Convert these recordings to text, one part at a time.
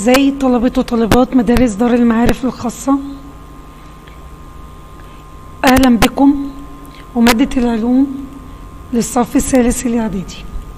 أعزائي طلبة وطالبات مدارس دار المعارف الخاصة أهلا بكم ومادة العلوم للصف الثالث الإعدادي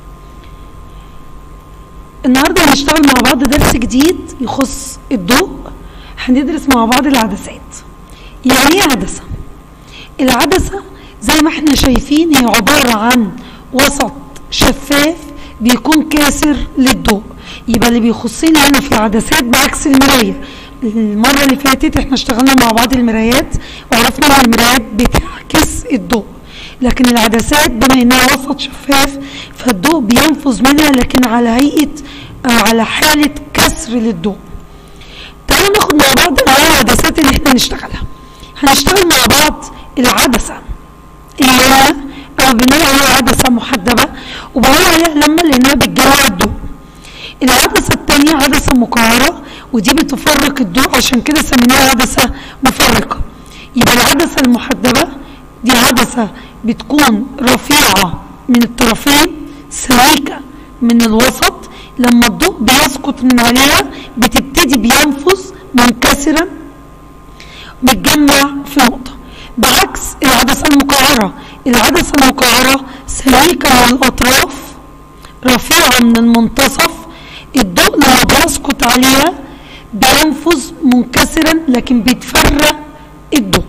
النهاردة هنشتغل مع بعض درس جديد يخص الضوء هندرس مع بعض العدسات يعني ايه عدسة؟ العدسة زي ما احنا شايفين هي عبارة عن وسط شفاف بيكون كاسر للضوء يبقى اللي بيخصنا هنا في العدسات بعكس المراية المرة اللي فاتت احنا اشتغلنا مع بعض المرايات وعرفنا ان المرايات بتعكس الضوء لكن العدسات بما انها وسط شفاف فالضوء بينفذ منها لكن على هيئة آه على حالة كسر للضوء تعالوا ناخد مع بعض انواع العدسات اللي احنا هنشتغلها هنشتغل مع بعض العدسة اللي هي او بنقول عليها عدسة محدبة وبقول عليها لما لانها بتجمع الضوء العدسة التانية عدسة مكعرة ودي بتفرق الضوء عشان كده سميناها عدسة مفرقة يبقى العدسة المحدبة دي عدسة بتكون رفيعة من الطرفين سميكة من الوسط لما الضوء بيسقط من عليها بتبتدي بينفذ منكسرا متجمع في نقطة بعكس العدسة المكعرة العدسة المكعرة سميكة من الأطراف رفيعة من المنتصف الضوء لما بيسقط عليها بينفذ منكسرا لكن بيتفرق الضوء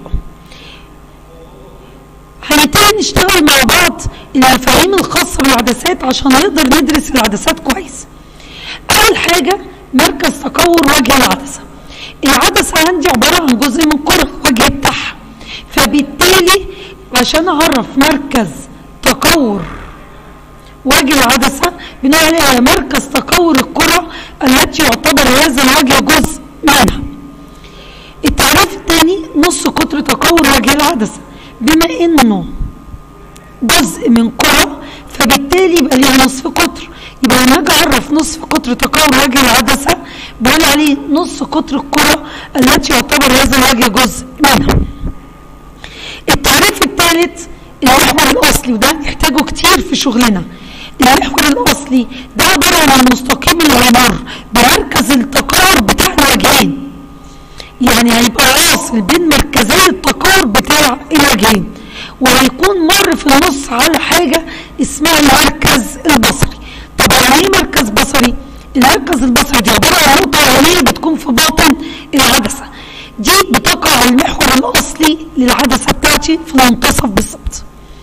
هنبتدي نشتغل مع بعض المفاهيم الخاصة بالعدسات عشان نقدر ندرس العدسات كويس أول حاجة مركز تكور وجه العدسة العدسة عندي عبارة عن جزء من كرة وجه بتاعها فبالتالي عشان أعرف مركز تكور وجه العدسة بنقول عليها مركز تكور الكرة التي يعتبر هذا الوجه جزء منها التعريف الثاني نص قطر تكور وجه العدسة بما انه جزء من كرة فبالتالي يبقى ليه نصف قطر يبقى لما اجي اعرف نصف قطر تكور وجه العدسة بقول عليه نص قطر الكرة التي يعتبر هذا الوجه جزء منها التعريف الثالث المحور الاصلي وده هنحتاجه كتير في شغلنا المحور الاصلي ده عباره عن المستقيم اللي هيمر بمركز التكرر بتاع الوجهين يعني هيبقى واصل بين مركزي التكرر بتاع الوجهين وهيكون مر في النص على حاجه اسمها المركز البصري طب يعني ايه مركز بصري المركز البصري دي عباره عن نقطه عينيه بتكون في باطن العدسه دي بتقع على المحور الاصلي للعدسه بتاعتي في المنتصف بالظبط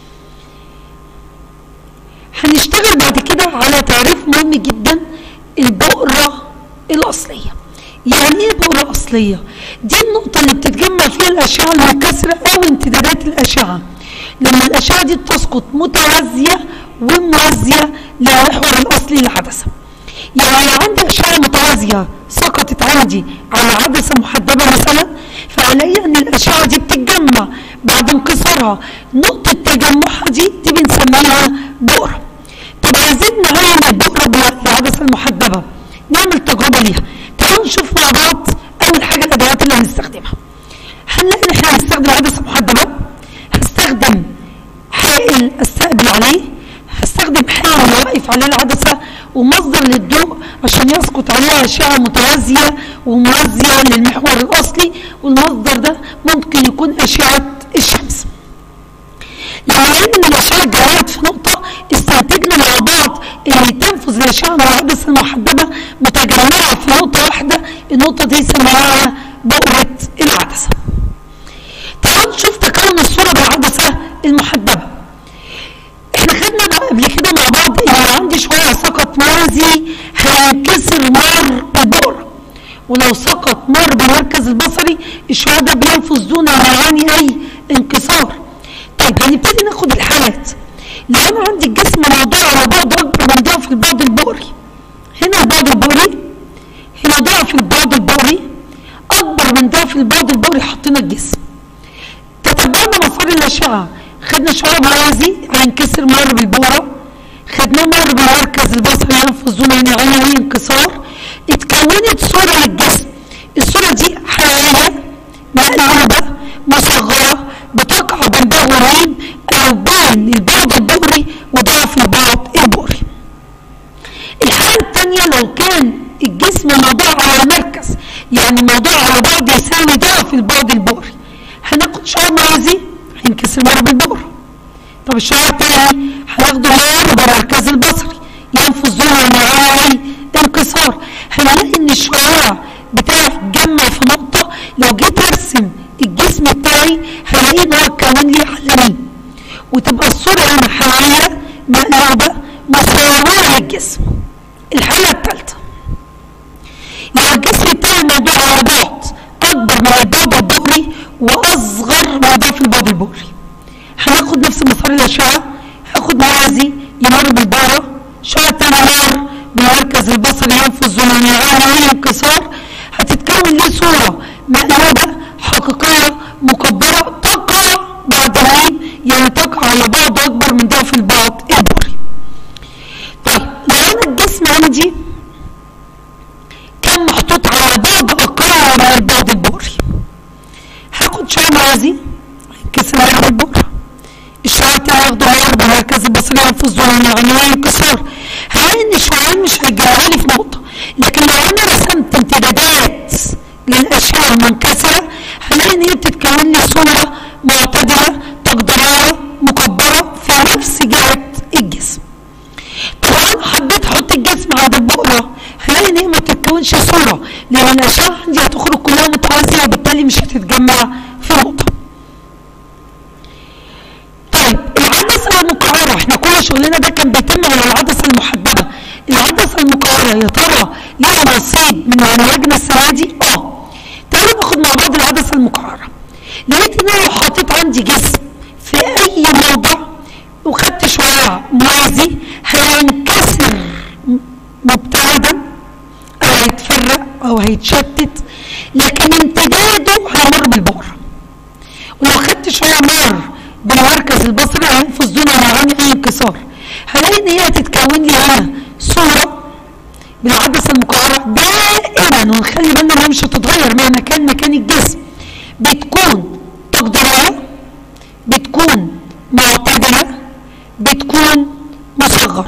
هنشتغل بعد كده على تعريف مهم جدا البؤرة الأصلية يعني ايه بؤرة أصلية؟ دي النقطة اللي بتتجمع فيها الأشعة المنكسرة أو امتدادات الأشعة لما الأشعة دي تسقط متوازية وموازية للمحور الأصلي للعدسة يعني لو عندي أشعة متوازية سقطت عندي على عدسة محدبة مثلا فعليا أن الأشعة دي بتتجمع بعد انكسارها نقطة تجمعها دي دي بنسميها بؤرة طب عايزين نعين البؤرة بالعدسة المحدبة نعمل تجربة ليها تعالوا نشوف مع بعض أول حاجة الأدوات اللي هنستخدمها هنلاقي إن إحنا هنستخدم عدسة محدبة هستخدم حائل استقبل عليه هستخدم حائل اللي واقف عليه العدسة ومصدر للضوء عشان يسقط عليها أشعة متوازية وموازية للمحور الأصلي والمصدر ده ممكن يكون أشعة الشمس لما لقينا ان الاشعه اتجمعت في نقطه استنتجنا مع بعض ان تنفذ الاشعه مع العدسه المحدبه متجمعه في نقطه واحده النقطه دي سميناها بؤره العدسه. تعالوا نشوف تكون الصوره بالعدسه المحدبه. احنا خدنا قبل كده مع بعض ان عندي شويه سقط موازي هينكسر مر البؤره. ولو سقط مر بالمركز البصري الشعاع ده بينفذ دون ان يعاني اي انكسار. طيب هنبتدي ناخد الحالات لو انا عندي الجسم موضوع على بعد اكبر من ضعف البعد البؤري هنا البعد البؤري هنا ضعف البعد البؤري اكبر من ضعف البعد البؤري حطينا الجسم تتبعنا مسار الاشعه خدنا شعاع موازي هينكسر مر بالبؤره خدناه مر بالمركز البصري ينفذ دون ان يعاني اي انكسار اتكونت صوره للجسم الصوره دي حقيقيه مقلوبه مصغره بتقع بين بؤرين او بين البعد البؤري وضعف البعد البؤري الحالة الثانية لو كان الجسم موضوع على البعد يساوي ضعف البعد البؤري هناخد شعاع موازي هينكسر مر بالبؤرة طب الشعاع التاني هناخده مر بالمركز البصري ينفذ ظهر معاه انكسار هنلاقي ان الشعاع بتاعي اتجمع في نقطة لو جيت ارسم الجسم بتاعي هلاقيه ان هو اتكون لي علمين وتبقى الصورة هنا حواليها مقلوبة مصورة للجسم الحالة الثالثة لو الجسم بتاعي موضوع على بعد أكبر من البعد البؤري وأصغر من ضعف البعد البؤري هناخد نفس مسار الأشعة هاخد موازي يمر بالبارة شعاع تاني يمر بالمركز البصري ينفذ من العالي انكسار هتتكون ليه صورة مقلوبة حقيقية مكبرة تقع بعد مين يعني تقع على بعد أكبر من ضعف البعد البؤري طيب لو أنا الجسم عندي كان محطوط على بعد أقل من البعد البؤري هاخد شعاع موازي انكسر على البؤرة الشعاع التاني هاخده مر بمركز البصري ينفذ من العنوان انكسار هلاقي ان الشعاعين مش هيجمعوا لي في نقطة لكن لو انا رسمت امتدادات للاشعة المنكسرة هلاقي ان هي بتتكون لي صورة معتدلة تقديرية مكبرة في نفس جهة الجسم طب انا حبيت احط الجسم عند البؤرة هلاقي ان هي ما تتكونش صورة لان الاشعة عندي هتخرج كلها متوازية وبالتالي مش هتتجمع في نقطة طيب العدسة المقعرة احنا كل شغلنا ده كان بيتم على العدسة المحدبة العدسة المقعرة يا ترى ليها نصيب من علاجنا السنة دي؟ اه تعالوا ناخد مع بعض العدسة المقعرة لقيت ان انا لو حطيت عندي جسم في اي موضع وخدت شعاع موازي هينكسر مبتعدا او هيتفرق او هيتشتت لكن امتداده هيمر بالبؤرة ولو خدت شوية مر بالمركز البصري هينفذ دون معاني اي انكسار هلاقي ان هي هتتكون لي هنا صورة بالعدسة المقعرة دائما ونخلي بالنا انها مش هتتغير مع مكان مكان الجسم بتكون تقديرية بتكون معتدلة بتكون مصغرة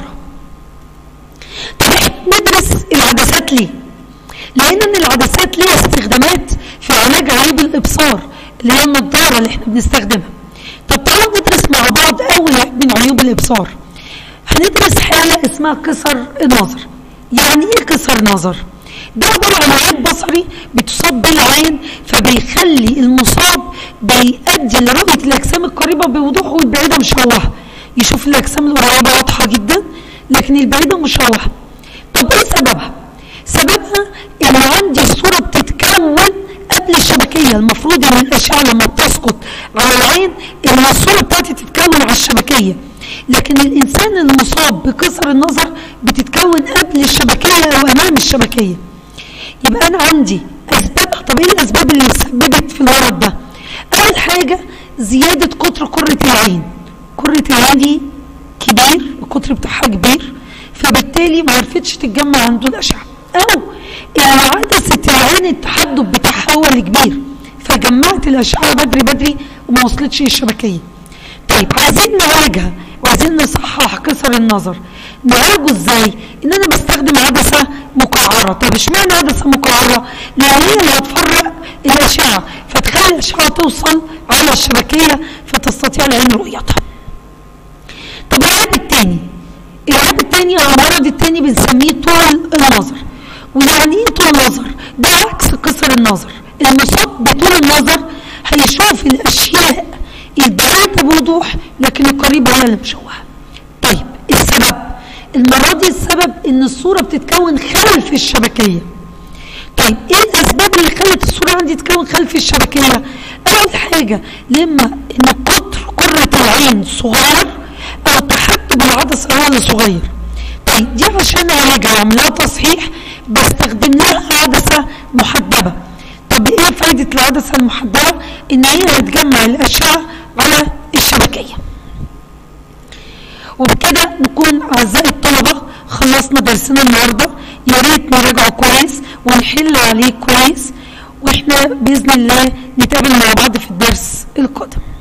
طب احنا ندرس العدسات ليه؟ لان ان العدسات ليها استخدامات في علاج عيوب الابصار اللي هي النضاره اللي احنا بنستخدمها طب تعالوا ندرس مع بعض اول عيب من عيوب الابصار هندرس حاله اسمها كسر النظر يعني ايه كسر نظر ده عباره عن عيب بصري بتصاب به العين فبيخلي المصاب بيؤدي لرؤيه الاجسام القريبه بوضوح والبعيده مشوهه يشوف الاجسام القريبه واضحه جدا لكن البعيده مشوهه طب ايه سببها سببها ان عندي الصوره بتتكون قبل الشبكيه المفروض ان الاشعه لما بتسقط على العين ان الصوره بتاعتي تتكون على الشبكيه لكن الانسان المصاب بكسر النظر بتتكون قبل الشبكيه او امام الشبكيه يبقى انا عندي اسباب طب ايه الاسباب اللي سببت في المرض ده اول حاجه زياده قطر قره العين قره العين دي كبير القطر بتاعها كبير فبالتالي ما عرفتش تتجمع عنده الاشعه او ان عدسه العين التحدب بتاعها هو اللي كبير فجمعت الاشعه بدري بدري وما وصلتش للشبكيه طيب عايزين نعالجها وعايزين نصحح كسر النظر نعالجه ازاي ان انا بستخدم عدسه مقعره طب اشمعنى عدسه مقعره لان هي اللي هتفرق الاشعه فتخلي الاشعه توصل على الشبكيه فتستطيع العين رؤيتها طب العيب التاني العيب التاني او المرض التاني بنسميه طول النظر ويعني ايه طول النظر ده عكس قصر النظر المصاب بطول النظر هيشوف الاشياء البعيدة بوضوح لكن القريبة هي اللي مشوهة طيب السبب المرة دي السبب ان الصورة بتتكون خلف الشبكية طيب ايه الاسباب اللي خلت الصورة عندي تتكون خلف الشبكية اول حاجة لما ان قطر قرة العين صغير او تحكم العدسة هو اللي صغير طيب دي عشان اعالجها اعمل لها تصحيح بستخدم لها عدسة محدبة طب ايه فايدة العدسة المحدبة ان هي هتجمع الاشعة على الشبكية وبكده نكون اعزائي الطلبة خلصنا درسنا النهاردة يا ريت نراجعه كويس ونحل عليه كويس واحنا باذن الله نتقابل مع بعض في الدرس القادم